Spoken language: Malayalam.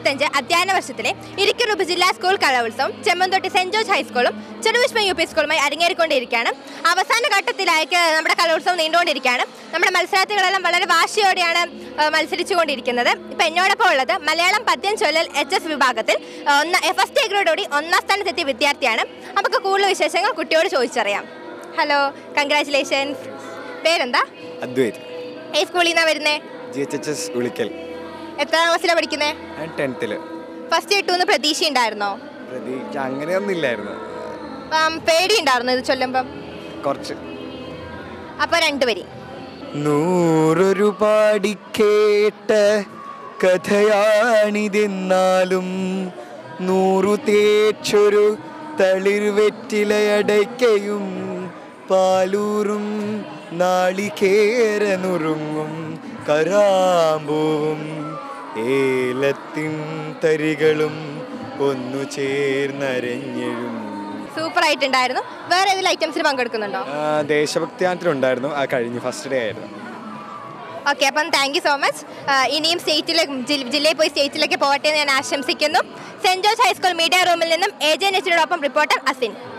ഇരുപത്തഞ്ച് അധ്യയന വർഷത്തിലെ ഇരിക്കൂർ ഉപജില്ലാ സ്കൂൾ കലോത്സവം ചെമ്മന്തൊട്ടി സെന്റ് ജോർജ് ഹൈസ്കൂളും ചെറുവിഷ്മ യു പി സ്കൂളുമായി അരങ്ങേറിക്കൊണ്ടിരിക്കുകയാണ് അവസാന ഘട്ടത്തിലേക്ക് നമ്മുടെ കലോത്സവം നീണ്ടുകൊണ്ടിരിക്കുകയാണ് നമ്മുടെ മത്സരാർത്ഥികളെല്ലാം വളരെ വാശിയോടെയാണ് ആ, മത്സരിച്ചുകൊണ്ടിരിക്കുന്നത് ഇപ്പം എന്നോടൊപ്പം ഉള്ളത് മലയാളം പദ്യം ചൊല്ലൽ എച്ച് എസ് വിഭാഗത്തിൽ ആ, ഒന്ന ഫസ്റ്റ് എ ഗ്രേഡോടി ഒന്നാം സ്ഥാനത്തെത്തിയ വിദ്യാർത്ഥിയാണ് നമുക്ക് കൂടുതൽ വിശേഷങ്ങൾ കുട്ടിയോട് ചോദിച്ചറിയാം ഹലോ കൺഗ്രാറ്റുലേഷൻസ് പേരെന്താ അദ്വൈത് ഏ സ്കൂളിൽ നിന്നാണ് വരുന്നത് G H H S Ulikkal എത്രാം ക്ലാസ്സിലാണ് പഠിക്കുന്നത് ഞാൻ ടെൻത്തില് ഫസ്റ്റ് കിട്ടുമെന്ന് പ്രതീക്ഷ ഉണ്ടായിരുന്നോ പ്രതീക്ഷ അങ്ങനെയൊന്നും ഇല്ലായിരുന്നു അപ്പം പേടി ഉണ്ടായിരുന്നു ഇത് ചൊല്ലുമ്പം കുറച്ച് അപ്പൊ രണ്ടുപേരി നൂറൊരു പാടിക്കേട്ട കഥയാണിതെന്നാലും നൂറു തേച്ചൊരു തളിർവെറ്റിലയടയ്ക്കയും പാലൂറും നാളികേരനുറുങ്ങും കരാമ്പൂവും ഏലത്തിൻ തരികളും ഒന്നു ചേർന്നരഞ്ഞെഴും സൂപ്പർ ആയിട്ടുണ്ടായിരുന്നു വേറെ ഏതെങ്കിലും ഐറ്റംസിൽ പങ്കെടുക്കുന്നുണ്ടോ ആ, ദേശഭക്തിയാനത്തിലുണ്ടായിരുന്നു ആ കഴിഞ്ഞു ഫസ്റ്റ് ഡേ ആയിരുന്നു ഓക്കെ അപ്പം താങ്ക് യു സോ മച്ച് ഇനിയും സ്റ്റേറ്റിൽ ജില്ലയിൽ പോയി സ്റ്റേറ്റിലേക്ക് പോകട്ടെ എന്ന് ഞാൻ ആശംസിക്കുന്നു സെന്റ് ജോർജ് ഹൈസ്കൂൾ മീഡിയ റൂമിൽ നിന്നും എ ജെ നെച്ചിനോടൊപ്പം റിപ്പോർട്ടർ അസിൻ